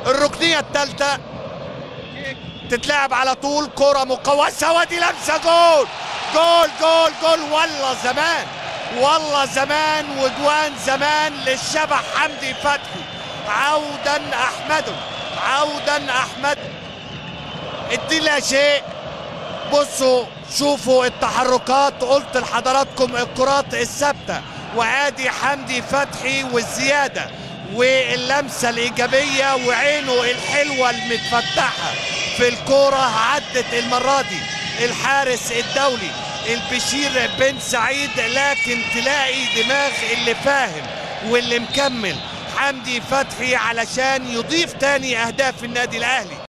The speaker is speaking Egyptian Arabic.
الركنيه الثالثه تتلعب على طول كرة مقوسة ودي لمسة جول جول جول جول والله زمان والله زمان وجوان زمان للشبح حمدي فتحي عودا أحمد عودا أحمد ادي لا شيء بصوا شوفوا التحركات قلت لحضراتكم الكرات الثابتة وادي حمدي فتحي والزيادة واللمسة الإيجابية وعينه الحلوة المتفتحة في الكورة عدت المرة دي الحارس الدولي البشير بن سعيد لكن تلاقي دماغ اللي فاهم واللي مكمل حمدي فتحي علشان يضيف تاني أهداف النادي الأهلي